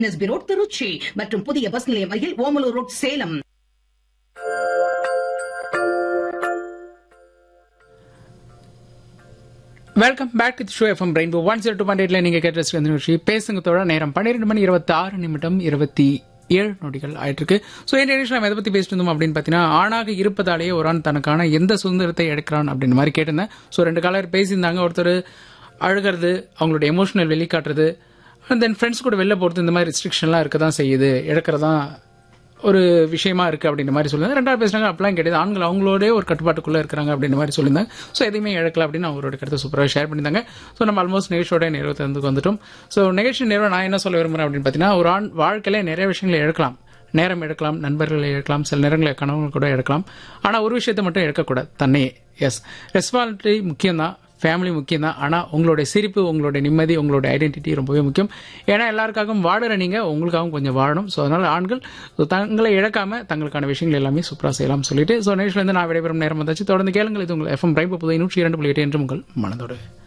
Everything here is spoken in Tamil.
எஸ்பி ரோட் திருச்சி மற்றும் புதிய பஸ் நிலையம் அருகில் Omalur road Salem welcome back to show FM rainbow one zero two point எயிட்ல நீங்க கேட்ட ஸ்ரீ நிகழ்ச்சி பேசுங்க தோட நேரம் பன்னிரெண்டு மணி இருபத்தி ஆறு நிமிடம் இருபத்தி ஏழு நொடிகள் ஆயிட்டு இருக்கு ஸோ இந்த நிகழ்ச்சி நம்ம எதை பத்தி பேசிட்டு இருந்தோம் அப்படின்னு பார்த்தீங்கன்னா ஆணாக இருப்பதாலேயே ஒரு ஆண் தனக்கான எந்த சுதந்திரத்தை எடுக்கிறான் அப்படின்னு மாதிரி கேட்டிருந்தேன் ஸோ ரெண்டு காலர் பேசியிருந்தாங்க ஒருத்தர் அழுகிறது அவங்களோட எமோஷனல் வெளிக்காட்டுறது அண்ட் தென் ஃப்ரெண்ட்ஸ் கூட வெளில போகிறது இந்த மாதிரி ரெஸ்ட்ரிக்ஷன்லாம் இருக்க தான் செய்யுது எடுக்கிறதான் ஒரு விஷயமா இருக்கு அப்படின்ற மாதிரி சொல்லுங்க ரெண்டாவது பேசுறாங்க அப்படிலாம் கிடையாது ஆண்கள் அவங்களோட ஒரு கட்டுப்பாட்டுக்குள்ள இருக்கிறாங்க அப்படின்ற மாதிரி சொல்லியிருந்தாங்க ஸோ எதையுமே இழக்கல அப்படின்னு அவரோட கருத்தை சூப்பராக ஷேர் பண்ணியிருந்தாங்க ஸோ நம்ம ஆல்மோஸ்ட் நிகழ்ச்சியோட நிறைவேற்றதுக்கு வந்துட்டோம் ஸோ நிகழ்ச்சி நிறைவு நான் என்ன சொல்ல விரும்புறேன் அப்படின்னு பார்த்தீங்கன்னா ஒரு ஆண் வாழ்க்கையில நிறைய விஷயங்களை இழக்கலாம் நேரம் எடுக்கலாம் நண்பர்களை இழக்கலாம் சில நேரங்களில் கணவன் கூட எடுக்கலாம் ஆனால் ஒரு விஷயத்தை மட்டும் எடுக்கக்கூடாது தன்னையே எஸ் ரெஸ்பான்சிபிலிட்டி முக்கியம் தான் ஃபேமிலி முக்கியம் தான் ஆனால் உங்களுடைய சிரிப்பு உங்களுடைய நிம்மதி உங்களுடைய ஐடென்டிட்டி ரொம்பவே முக்கியம் ஏன்னா எல்லாருக்காகவும் வாடுற நீங்கள் உங்களுக்காகவும் கொஞ்சம் வாழணும் ஸோ அதனால் ஆண்கள் so தங்களை இழக்காம தங்களுக்கான விஷயங்கள் எல்லாமே சூப்பராக செய்யலாம் சொல்லிட்டு ஸோ நேஷன்லேருந்து நான் விடைபெறும் நேரம் வந்தாச்சு தொடர்ந்து கேளுங்கள் இது உங்கள் எஃப்எம் பிரைம் புதை நூற்றி இரண்டு புள்ளி எட்டு என்று உங்கள் மனதோடு